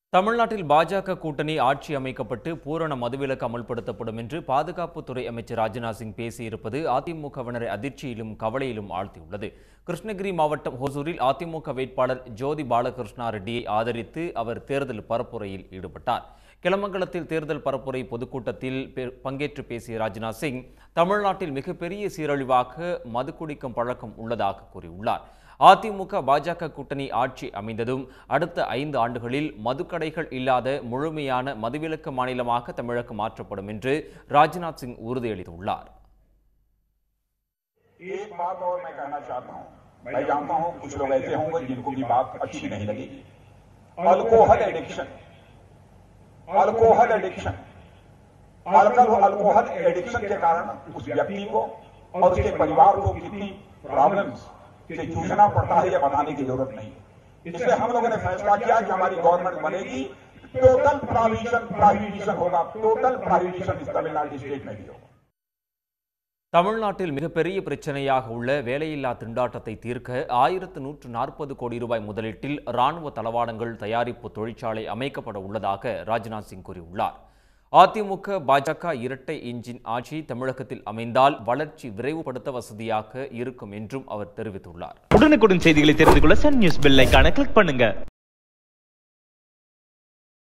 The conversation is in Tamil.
தமிழ்நாட்டில் பாஜக கூட்டணி ஆட்சி அமைக்கப்பட்டு பூரண மதுவிலக்கு அமல்படுத்தப்படும் என்று பாதுகாப்புத்துறை அமைச்சர் ராஜ்நாத் சிங் பேசியிருப்பது அதிமுகவினரை அதிர்ச்சியிலும் கவலையிலும் ஆழ்த்தியுள்ளது கிருஷ்ணகிரி மாவட்டம் ஹொசூரில் அதிமுக வேட்பாளர் ஜோதி பாலகிருஷ்ணா ரெட்டியை ஆதரித்து அவர் தேர்தல் பரப்புரையில் ஈடுபட்டார் கிளமங்கலத்தில் தேர்தல் பரப்புரை பொதுக்கூட்டத்தில் பெ- பங்கேற்று பேசிய ராஜ்நாத் சிங் தமிழ்நாட்டில் மிகப்பெரிய சீரழிவாக மது குடிக்கும் பழக்கம் உள்ளதாக கூறியுள்ளார் அதிமுக பாஜக கூட்டணி ஆட்சி அமைந்ததும் அடுத்த ஐந்து ஆண்டுகளில் மதுக்கடைகள் இல்லாத முழுமையான மதுவிலக்கு மாநிலமாக தமிழகம் மாற்றப்படும் என்று ராஜ்நாத் சிங் உறுதியளித்துள்ளார் एक बात और मैं कहना चाहता हूं मैं जानता हूं कुछ लोग ऐसे होंगे जिनको की बात अच्छी नहीं लगेगी alcohol addiction alcohol addiction alcohol alcohol addiction के कारण उस व्यक्ति को और उसके परिवार को कितनी प्रॉब्लम्स से जूझना पड़ता है यह बताने की जरूरत नहीं इसलिए हम लोगों ने फैसला किया कि हमारी गवर्नमेंट बनेगी टोटल प्रोविजन प्रोहिबिशन होगा टोटल प्रोहिबिशन इस तमिलनाडु स्टेट में भी होगा தமிழ்நாட்டில் மிகப்பெரிய பிரச்சனையாக உள்ள வேலையில்லா திண்டாட்டத்தை தீர்க்க ஆயிரத்து நூற்று நாற்பது கோடி ரூபாய் முதலீட்டில் ராணுவ தளவாடங்கள் தயாரிப்பு தொழிற்சாலை அமைக்கப்பட உள்ளதாக ராஜ்நாத் சிங் கூறியுள்ளார் அதிமுக பாஜக இரட்டை இன்ஜின் ஆட்சி தமிழகத்தில் அமைந்தால் வளர்ச்சி விரைவுபடுத்த வசதியாக இருக்கும் என்றும் அவர் தெரிவித்துள்ளார் உடனுக்குடன் செய்திகளை தெரிந்து கொள்ள சன் நியூஸ் பெல் ஐகானை கிளிக் பண்ணுங்க